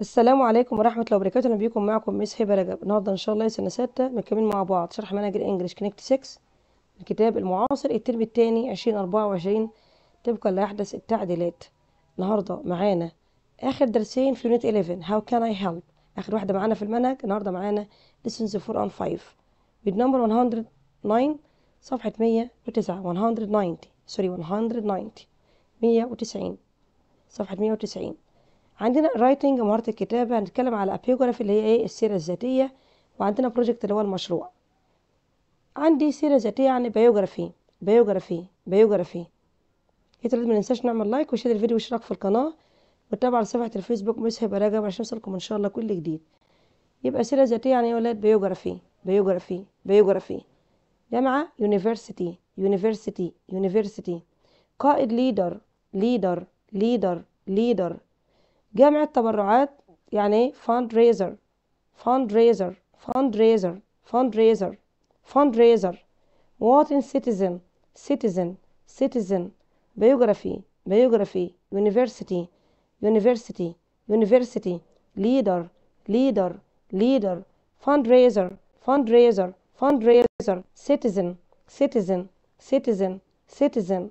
السلام عليكم ورحمة الله وبركاته أهلا بيكم معكم ميس هبة رجب النهاردة إن شاء الله سنة ستة مكملين مع بعض شرح منهج الإنجليش كونكت 6 الكتاب المعاصر الترم التاني عشرين أربعة وعشرين طبقا لأحدث التعديلات النهاردة معانا آخر درسين في يونت 11 How can I help آخر واحدة معانا في المنهج النهاردة معانا lessons 4 and 5 بالنمبر 109 صفحة 109 190 سوري 190 190 صفحة 190 عندنا رايتنج مهارة الكتابة هنتكلم على ابيوجرافي اللي هي ايه السيرة الذاتية وعندنا بروجكت اللي هو المشروع عندي سيرة ذاتية يعني بيوجرافي بيوجرافي بيوجرافي يا ما ننساش نعمل لايك وشير الفيديو واشتراك في القناة وتابع على صفحة الفيسبوك مس هبة رجب عشان يوصلكم ان شاء الله كل جديد يبقى سيرة ذاتية يعني يا ولاد بيوجرافي بيوجرافي بيوجرافي جامعة يونيفرسيتي يونيفرسيتي يونيفرسيتي قائد ليدر ليدر ليدر ليدر جمع التبرعات يعني ايه fundraiser fundraiser fundraiser fundraiser fundraiser مواطن citizen citizen citizen biography biography university university university leader leader leader fundraiser fundraiser fundraiser citizen citizen citizen citizen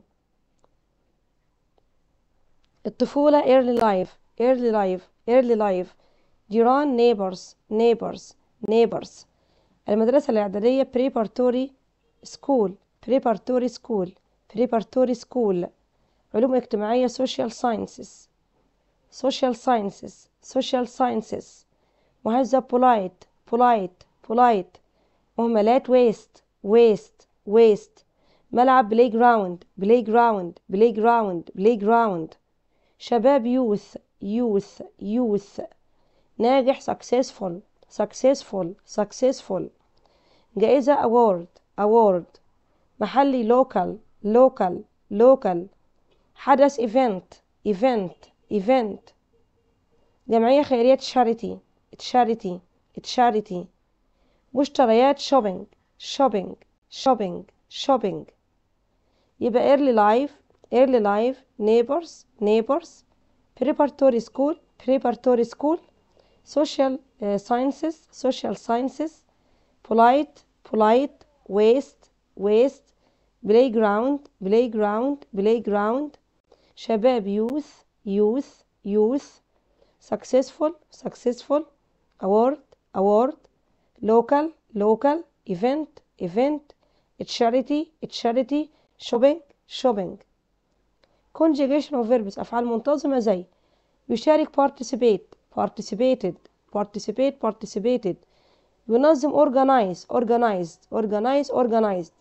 الطفولة early life early life early life جيران neighbors neighbors neighbors المدرسة الإعدادية preparatory school preparatory school preparatory school علوم اجتماعية social sciences social sciences social sciences مهذب polite polite polite مهملات waste waste waste ملعب playground playground playground playground شباب youth youth youth ناجح successful successful successful جائزة award award محلي local local local حدث event event event جمعية خيرية charity charity charity مشتريات shopping shopping shopping shopping يبقى early life early life neighbors neighbors preparatory school preparatory school social uh, sciences social sciences polite polite waste waste playground playground playground شباب youth youth youth successful successful award award local local event event charity charity shopping shopping conjugation of verbs أفعال منتظمة زي يشارك participate participated participate participated ينظم organize organized organize organized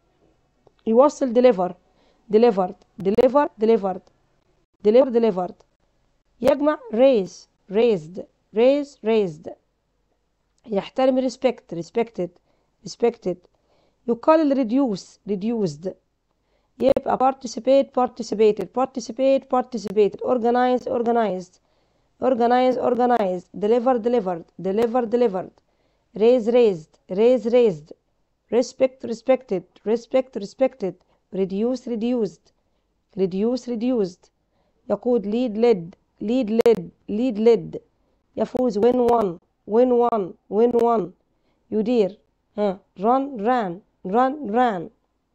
يوصل deliver delivered deliver delivered deliver delivered يجمع raise raised raise raised يحترم respect respected respected يقلل reduce reduced يبقى participate participated participate participated organize organized organize organized deliver delivered deliver delivered raise raised raise raised respect respected respect respected reduce reduced reduce reduced يقود lead led lead led lead led يفوز win won win won win won يدير ها run ran run ran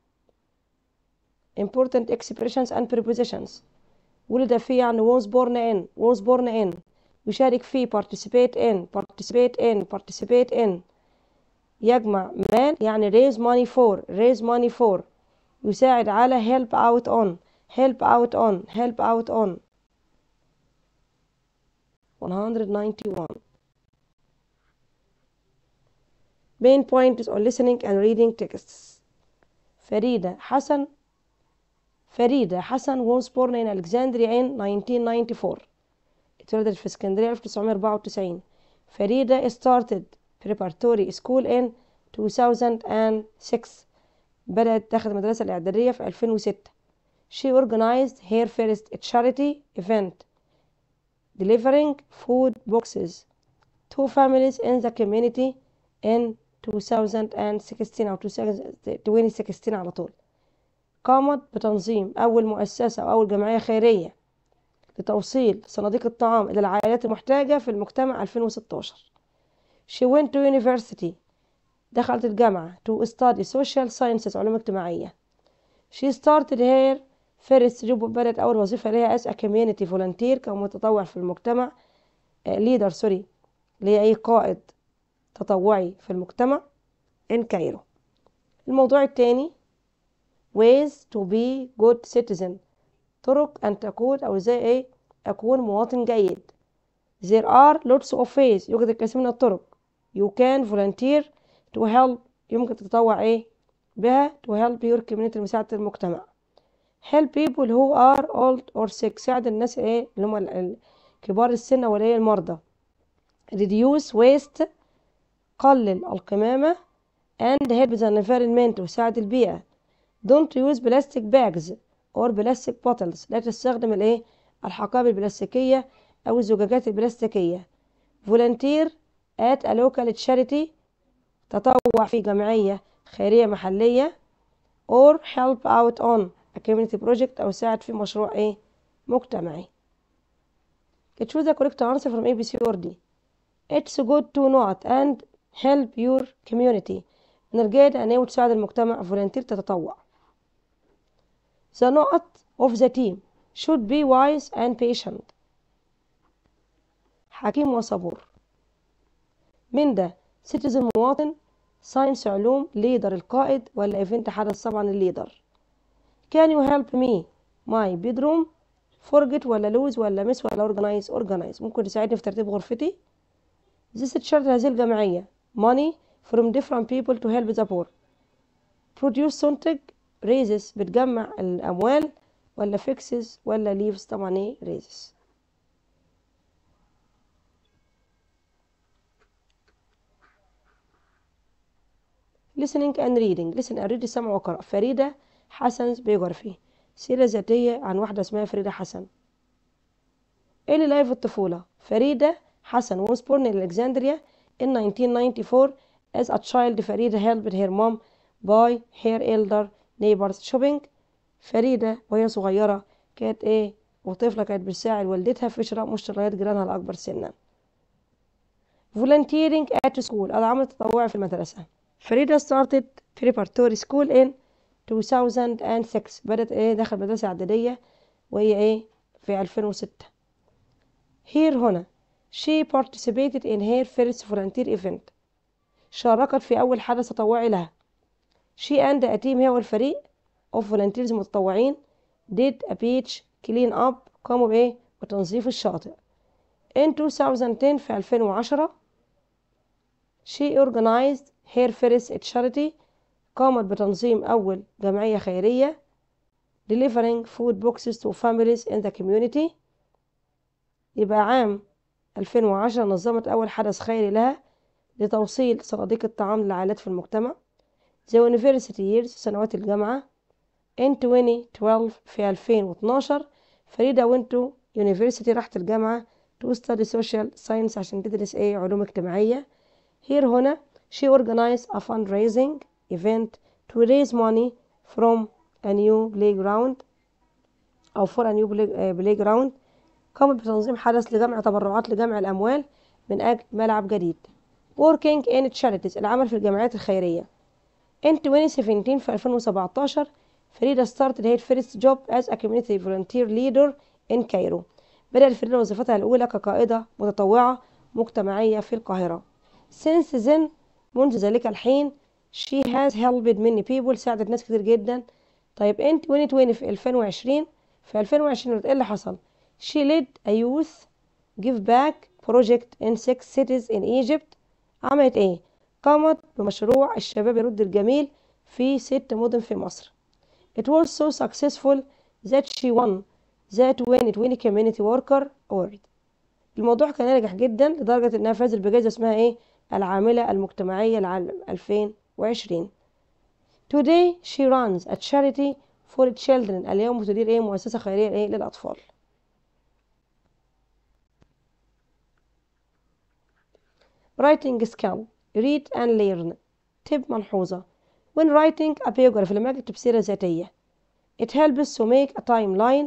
important expressions and prepositions ولد في يعني was born in was born in يشارك في participate in participate in participate in يجمع man يعني raise money for raise money for يساعد على help out on help out on help out on 191 main points on listening and reading texts فريدة حسن فريدة حسن was born in Alexandria in 1994 اتولدت في اسكندرية 1994 فريدة started preparatory school in 2006 بدأت تاخد المدرسة الإعدادية في 2006 She organized her first charity event delivering food boxes to families in the community in 2016 أو 2016 على طول قامت بتنظيم أول مؤسسة أو أول جمعية خيرية لتوصيل صناديق الطعام إلى العائلات المحتاجة في المجتمع 2016 She went to university دخلت الجامعة to study social sciences علوم اجتماعية She started her first job بدأت أول وظيفة ليها as a community volunteer كمتطوع في المجتمع ليدر سوري اللي هي أي قائد تطوعي في المجتمع in كايرو الموضوع التاني ways to be good citizen طرق أن تكون أو ازاي ايه أكون مواطن جيد there are lots of ways يوجد الكثير من الطرق you can volunteer to help يمكن تتطوع ايه بها to help your community لمساعدة المجتمع help people who are old or sick ساعد الناس ايه اللي هم ال- ال- كبار السن او اللي هي المرضى reduce waste قلل القمامة and help the environment وساعد البيئة don't use plastic bags or plastic bottles لا تستخدم الايه الحقائب البلاستيكية او الزجاجات البلاستيكية volunteer at a local charity تطوع في جمعية خيرية محلية or help out on a community project أو ساعد في مشروع إيه مجتمعي. Choose the correct answer from A, B, C or D. It's good to not and help your community. من الجيد أن إيه تساعد المجتمع volunteer تتطوع. The نقط of the team should be wise and patient. حكيم وصبور. من ده citizen مواطن ساينس علوم ليدر القائد ولا ايفنت حدث طبعا الليدر can you help me my bedroom forget ولا lose ولا miss ولا organize organize ممكن تساعدني في ترتيب غرفتي this church هذه الجمعية money from different people to help the poor produce تنتج raises بتجمع الأموال ولا fixes ولا leaves طبعا ايه raises listening and reading listen and read السمع وقرأ فريدة حسن's biography سيرة ذاتية عن واحدة اسمها فريدة حسن ايه اللي لاقي في الطفولة فريدة حسن was born in Alexandria in 1994 as a child فريدة helped her mom by her elder neighbors shopping فريدة وهي صغيرة كانت ايه وطفلة كانت بتساعد والدتها في شراء مشتريات جيرانها الأكبر سنا volunteering at school العمل التطوعي في المدرسة فريدة started preparatory school in 2006 بدأت ايه دخل مدرسة إعدادية وهي ايه في 2006 here هنا she participated in her first volunteer event شاركت في أول حدث تطوعي لها she and a team هي والفريق of volunteers متطوعين did a beach clean up قاموا بإيه بتنظيف الشاطئ in 2010 في 2010 she organized her first charity قامت بتنظيم أول جمعية خيرية delivering food boxes to families in the community يبقى عام 2010 نظمت أول حدث خيري لها لتوصيل صناديق الطعام للعائلات في المجتمع The University Years سنوات الجامعة in 2012 في 2012 فريدة went to university راحت الجامعة to study social science عشان تدرس ايه علوم اجتماعية here هنا she organized a fundraising event to raise money from a new playground أو for a new play- آه، playground قامت بتنظيم حدث لجمع تبرعات لجمع الأموال من أجل ملعب جديد working in charities العمل في الجمعيات الخيرية in 2017 في 2017 فريدة started her first job as a community volunteer leader in Cairo بدأت فريدة وظيفتها الأولى كقائدة متطوعة مجتمعية في القاهرة since then منذ ذلك الحين she has helped many people ساعدت ناس كتير جدا طيب in 2020 في 2020 في 2020 ايه اللي حصل she led a youth give back project in six cities in Egypt عملت ايه قامت بمشروع الشباب يرد الجميل في ست مدن في مصر it was so successful that she won the 2020 community worker award الموضوع كان ناجح جدا لدرجة انها فازت بجائزة اسمها ايه العاملة المجتمعية لعام 2020 Today she runs a charity for children اليوم تدير ايه مؤسسة خيرية ايه للأطفال writing skill read and learn tip ملحوظة when writing a biography لما أجي أكتب سيرة ذاتية it helps to make a timeline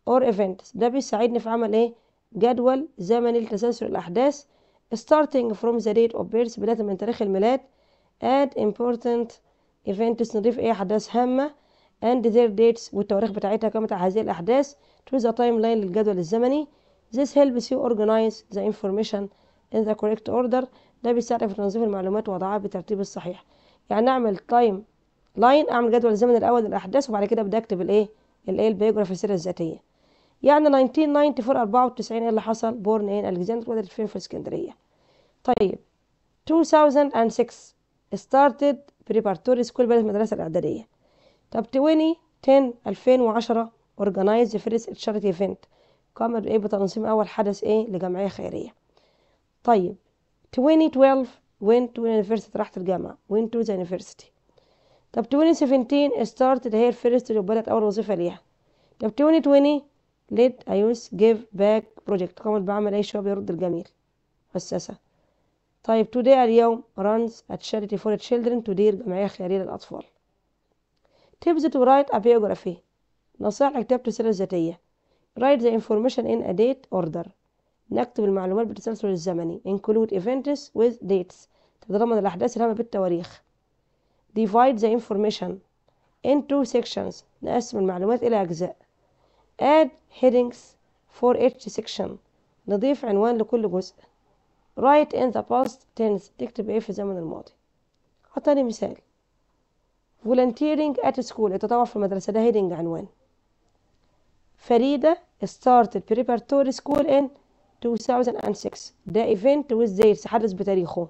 or events ده بيساعدني في عمل ايه جدول زمني لتسلسل الأحداث starting from the date of birth بداية من تاريخ الميلاد add important events نضيف ايه أحداث هامة and their dates والتواريخ بتاعتها كما بتاع هذه الأحداث to the timeline للجدول الزمني this helps you organize the information in the correct order ده بيساعدك في تنظيم المعلومات ووضعها بالترتيب الصحيح يعني اعمل تايم لاين اعمل جدول الزمن الاول للاحداث وبعد كده ابدا اكتب الايه الايه البيوجرافي السيره الذاتيه يعني 1994 94 ايه اللي حصل بورن ان الكسندر ولدت فين في اسكندريه طيب 2006 started preparatory school بدأت المدرسة الإعدادية طب 2010 2010 organize the first charity event قامت إيه بتنظيم أول حدث إيه لجمعية خيرية طيب 2012 went to university راحت الجامعة went to the university طب 2017 started her first job بدأت أول وظيفة ليها طب 2020 led a youth give back project قامت بعمل أي شباب يرد الجميل مؤسسة طيب today اليوم runs a charity for children تدير جمعية خيرية للأطفال tips to write a biography نصائح لكتابة السيرة الذاتية write the information in a date order نكتب المعلومات بالتسلسل الزمني include events with dates تتضمن الأحداث الهامة بالتواريخ divide the information into sections نقسم المعلومات إلى أجزاء add headings for each section نضيف عنوان لكل جزء write in the past tense تكتب ايه في زمن الماضي أعطاني مثال volunteering at school التطوع في المدرسة ده heading عنوان فريدة started preparatory school in 2006 ده event with dates حدث بتاريخه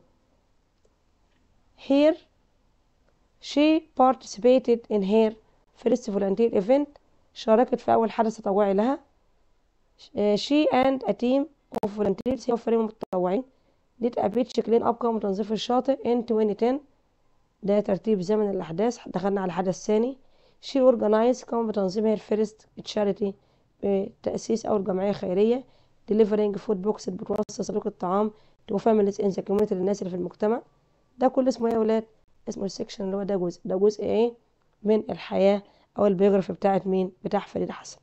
here she participated in her first volunteer event شاركت في أول حدث تطوعي لها she and a team of volunteers هي فريق متطوعين did a beach clean up قاموا بتنظيف الشاطئ in 2010 ده ترتيب زمن الأحداث دخلنا على حدث ثاني she organized قاموا بتنظيم her first charity بتأسيس أول جمعية خيرية delivering food boxes بتوصل صندوق الطعام to families in the community للناس اللي في المجتمع ده كل اسمه ايه يا ولاد اسمه السكشن اللي هو ده جزء ده جزء ايه من الحياة أو البيوجرافي بتاعت مين بتاع فريدة حسن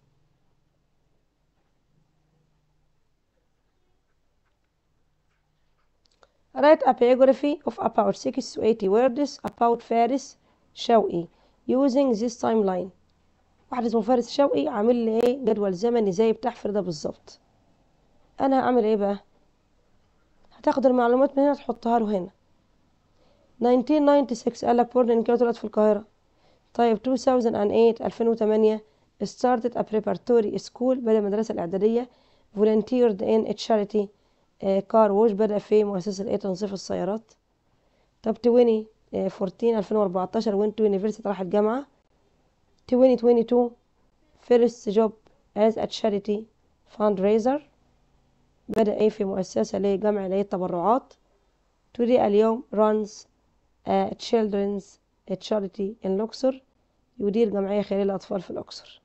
write a biography of about 60 to 80 words about فارس شوقي using this timeline واحد اسمه فارس شوقي عامل لي ايه جدول زمني زي بتاع فريدة بالظبط انا هعمل ايه بقى هتاخد المعلومات من هنا تحطها له هنا 1996 قال لك بورن كانت ولد في القاهرة طيب 2008 2008 started a preparatory school بدأ المدرسة الإعدادية volunteered in a charity كار ووش بدأ في مؤسسة ايه تنظيف السيارات طب 20 14 2014 went to university راح الجامعة 2022 first job as a charity fundraiser بدأ ايه في مؤسسة لجمع الايه التبرعات today اليوم runs a children's charity in الأقصر يدير جمعية خيرية للأطفال في الأقصر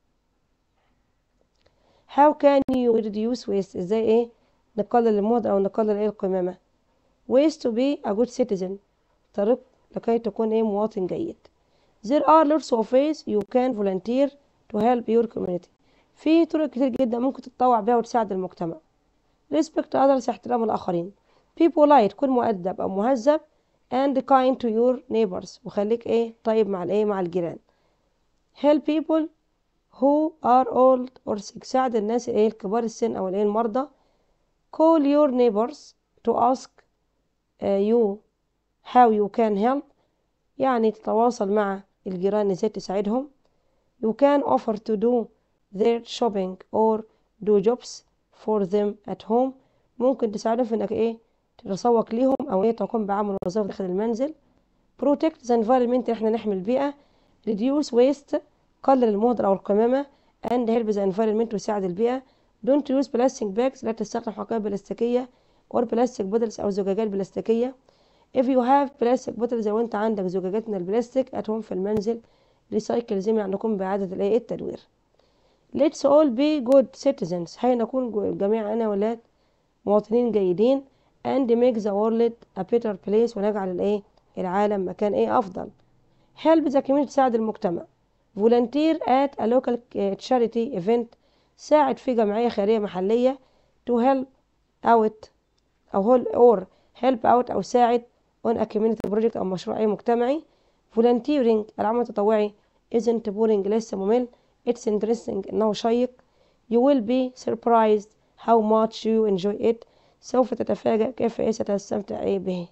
how can you reduce waste ازاي ايه نقلل المهدر أو نقلل ايه القمامة ways to be a good citizen طريق لكي تكون ايه مواطن جيد there are lots of ways you can volunteer to help your community في طرق كتير جدا ممكن تتطوع بيها وتساعد المجتمع respect others احترام الآخرين be polite كن مؤدب أو مهذب and kind to your neighbors وخليك ايه طيب مع الايه مع الجيران help people who are old or sick ساعد الناس الايه الكبار السن او الايه المرضى call your neighbors to ask uh, you how you can help يعني تتواصل مع الجيران ازاي تساعدهم you can offer to do their shopping or do jobs for them at home ممكن تساعدهم في انك ايه تتسوق ليهم او ايه تقوم بعمل وظائف داخل المنزل protect the environment احنا نحمي البيئة reduce waste قلل المهدر او القمامة and help the environment ويساعد البيئة don't use plastic bags لا تستخدم حقائب بلاستيكية or plastic bottles او زجاجات بلاستيكية if you have plastic bottles لو انت عندك زجاجات من البلاستيك at home في المنزل recycle زي يعني نقوم بإعادة الايه التدوير let's all be good citizens هيا نكون جميع أنا ولاد مواطنين جيدين and make the world a better place ونجعل الايه العالم مكان ايه افضل help the community تساعد المجتمع volunteer at a local charity event ساعد في جمعية خيرية محلية to help out أو help or help out أو ساعد on a community project أو مشروع أي مجتمعي volunteering العمل التطوعي isn't boring لسه ممل it's interesting إنه شيق you will be surprised how much you enjoy it سوف تتفاجأ كيف إيه ستستمتع إيه به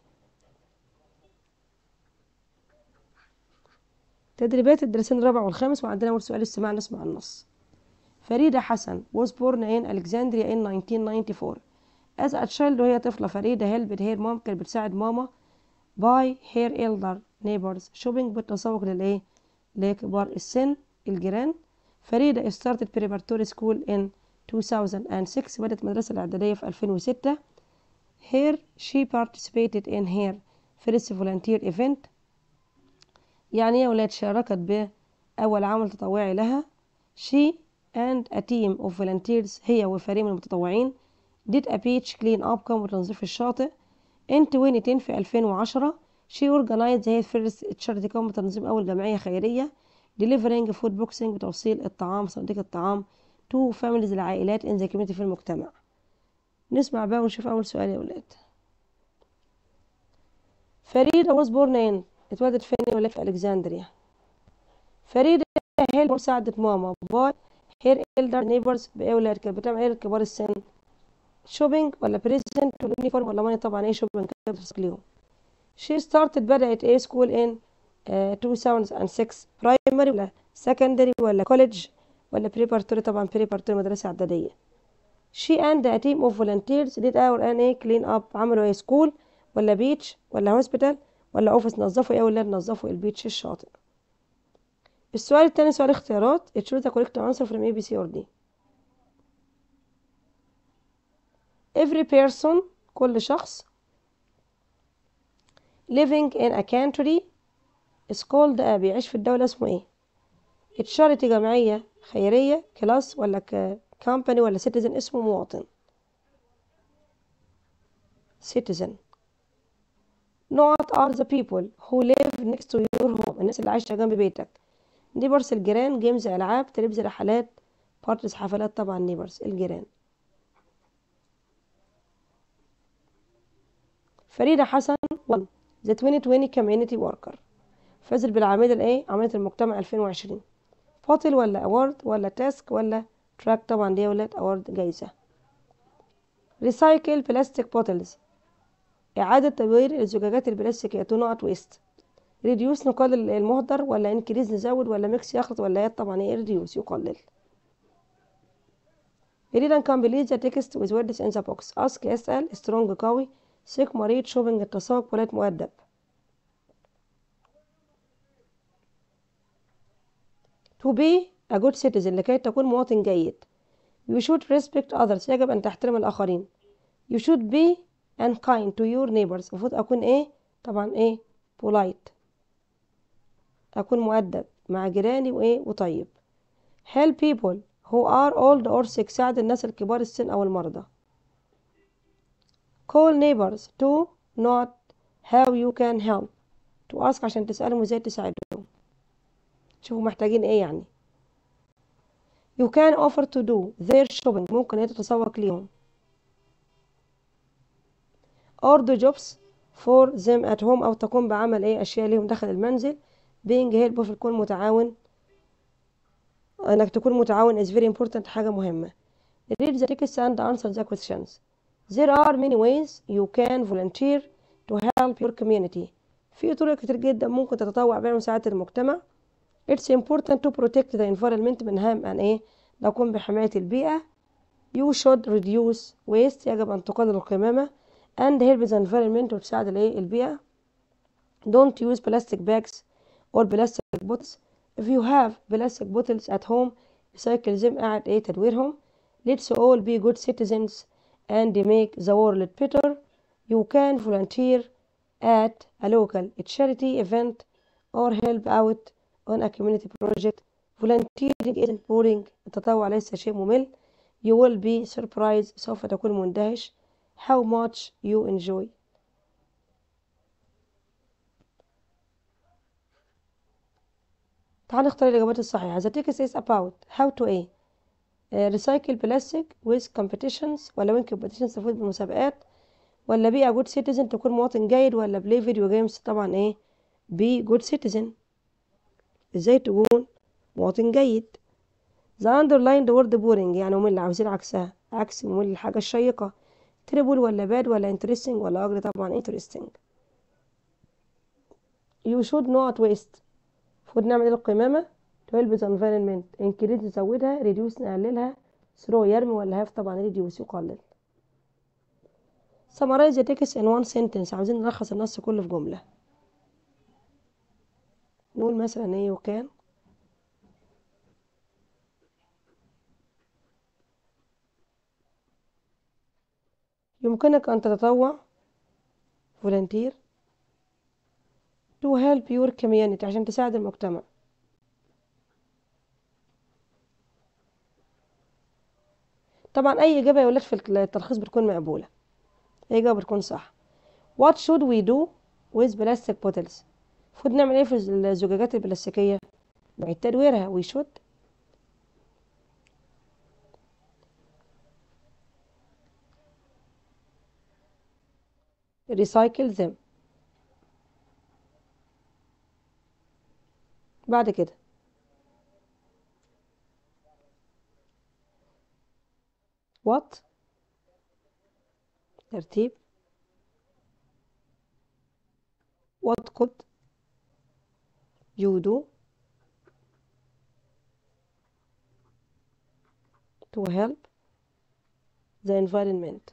تدريبات الدرسين الرابع والخامس وعندنا أول سؤال استماع نسمع النص فريدة حسن was born in Alexandria in 1994 as a child وهي طفلة فريدة helped her mom كانت بتساعد ماما by her elder neighbors shopping بالتسوق للإيه لكبار السن الجيران فريدة started preparatory school in 2006 بدأت المدرسة الإعدادية في 2006 here she participated in her first volunteer event يعني يا ولاد شاركت بأول عمل تطوعي لها she and a team of volunteers هي وفريق من المتطوعين did a beach clean up قاموا بتنظيف الشاطئ in 2010 في 2010 she organized her first charity قامت بتنظيم أول جمعية خيرية delivering food boxing بتوصيل الطعام صناديق الطعام to families العائلات in the community في المجتمع نسمع بقى ونشوف أول سؤال يا ولاد فريدة was born in اتولدت فين يا ولاد في ألكسندريا فريدة هي مساعدة ماما باي هير إلدر نيبرز بإيه ولاد كانت بتعمل إيه لكبار السن شوبينج ولا بريزنت ولا يونيفورم ولا ماني طبعا إيه شوبينج كانت بتسك ليهم شي ستارتد بدأت إيه سكول إن 2006 برايمري ولا سكندري ولا كوليدج ولا بريبارتوري طبعا بريبارتوري مدرسة إعدادية she and a team of volunteers did our ان ايه clean up عملوا ايه سكول ولا بيتش ولا هوسبيتال ولا اوفيس نظفوا ايه ولا نظفوا البيتش الشاطئ السؤال التاني سؤال اختيارات choose the correct answer from A B C or D every person كل شخص living in a country is called a بيعيش في الدولة اسمه ايه charity جمعية خيرية كلاس ولا ك company ولا citizen اسمه مواطن citizen not are the people who live next to your home الناس اللي عايشة جنب بيتك neighbors الجيران جيمز ألعاب تلفزيون رحلات بارتيز حفلات طبعا neighbors الجيران فريدة حسن 1 the 2020 community worker فازت بالعميد الايه عملية المجتمع 2020 فاضل ولا award ولا تاسك ولا تراك طبعا دي ولاد award جايزة recycle plastic bottles إعادة تدوير الزجاجات البلاستيكية تو نوت ويست ريديوس نقلل المهدر ولا انكريز نزود ولا ميكس يخلط ولا يد طبعا ايه ريديوس يقلل read and complete the text with words in the box ask اسأل strong قوي sick مريض shopping التسوق ولاد مؤدب to be a good citizen لكي تكون مواطن جيد you should respect others يجب أن تحترم الآخرين you should be and kind to your neighbors المفروض أكون إيه طبعا إيه polite أكون مؤدب مع جيراني وإيه وطيب help people who are old or sick ساعد الناس الكبار السن أو المرضى call neighbors to not how you can help to ask عشان تسألهم ازاي تساعدهم شوفوا محتاجين ايه يعني you can offer to do their shopping ممكن هي تتسوق ليهم or do jobs for them at home أو تقوم بعمل ايه أشياء ليهم داخل المنزل being helpful تكون متعاون انك تكون متعاون is very important حاجة مهمة read the text and answer the questions there are many ways you can volunteer to help your community في طرق كتير جدا ممكن تتطوع بها لمساعدة المجتمع it's important to protect the environment من هام أن إيه نقوم بحماية البيئة you should reduce waste يجب أن تقلل القمامة and help the environment وتساعد الإيه البيئة don't use plastic bags or plastic bottles if you have plastic bottles at home recycle them قاعد إيه تدويرهم let's all be good citizens and make the world better you can volunteer at a local charity event or help out on a community project volunteering isn't boring التطوع ليس شيء ممل you will be surprised سوف تكون مندهش how much you enjoy تعال نختار الإجابات الصحيحة the text is about how to ايه ريسايكل بلاستيك ويز كومبيتيشنز ولا وين كومبيتيشنز تفوز بالمسابقات ولا بي ا جود سيتيزن تكون مواطن جيد ولا بلاي فيديو جيمز طبعا ايه بي جود سيتيزن ازاي تكون مواطن جيد the underlined word boring يعني ممل عاوزين عكسها عكس ممل الحاجة الشيقة تريبل ولا باد ولا interesting ولا ugly طبعا interesting you should not waste المفروض نعمل ايه القمامة to help the environment increase نزودها reduce نقللها throw يرمي ولا have طبعا reduce يقلل summarize the text in one sentence عاوزين نلخص النص كله في جملة نقول مثلا ايه وكان يمكنك أن تتطوع volunteer to help your community عشان تساعد المجتمع طبعا أي إجابة يا ولاد في التلخيص بتكون مقبولة أي إجابة بتكون صح what should we do with plastic bottles المفروض نعمل ايه في الزجاجات البلاستيكية نعيد تدويرها we should recycle them بعد كده what ترتيب what could you do to help the environment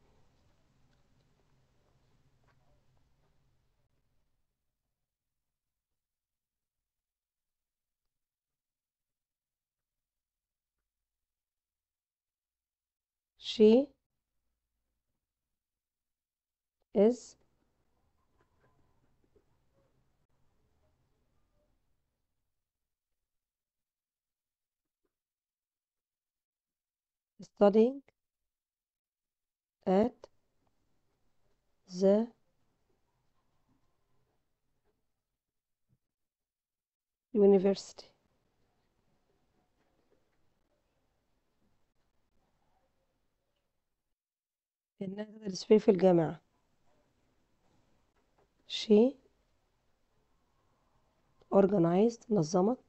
she is studying at the university إنها تدرس فيه في الجامعة she organized نظمت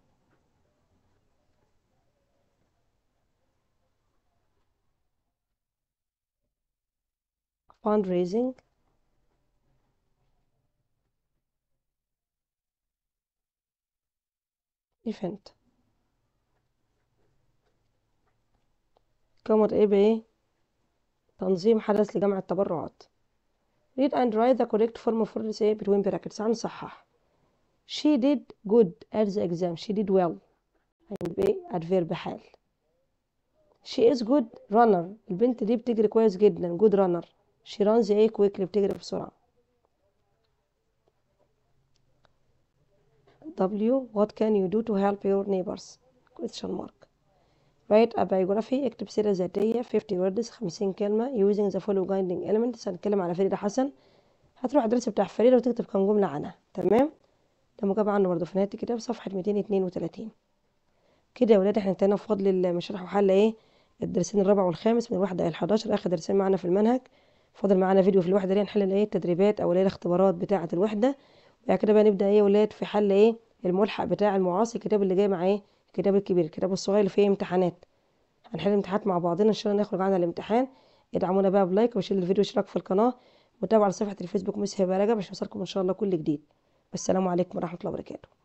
fundraising event قامت ايه بايه تنظيم حدث لجمع التبرعات read and write the correct form of words ايه between brackets هنصحح she did good at the exam she did well هنبقى ايه adverb حال she is good runner البنت دي بتجري كويس جدا good runner she runs ايه quickly بتجري بسرعة W what can you do to help your neighbors question mark write a biography اكتب سيرة ذاتية 50 words 50 كلمة using the following guiding elements هنتكلم على فريدة حسن هتروح الدرس بتاع فريدة وتكتب كام جملة عنها تمام ده مجابة عنه برضه في نهاية الكتاب صفحة 232 كده يا ولاد احنا انتهينا بفضل المشارح وحل ايه الدرسين الرابع والخامس من الواحدة إلى 11 آخر درسين معانا في المنهج فاضل معانا فيديو في الوحدة دي نحل ايه التدريبات أو اللي هي الاختبارات بتاعة الوحدة بعد كده بقى نبدأ ايه يا ولاد في حل ايه الملحق بتاع المعاصر الكتاب اللي جاي مع ايه الكتاب الكبير الكتاب الصغير اللي فيه امتحانات هنحل امتحانات مع بعضنا ان شاء الله نخرج عنها الامتحان ادعمونا بقى بلايك وشير الفيديو واشتراك في القناة وتابعوا على صفحة الفيسبوك مس هبة رجب عشان يوصلكم ان شاء الله كل جديد والسلام عليكم ورحمة الله وبركاته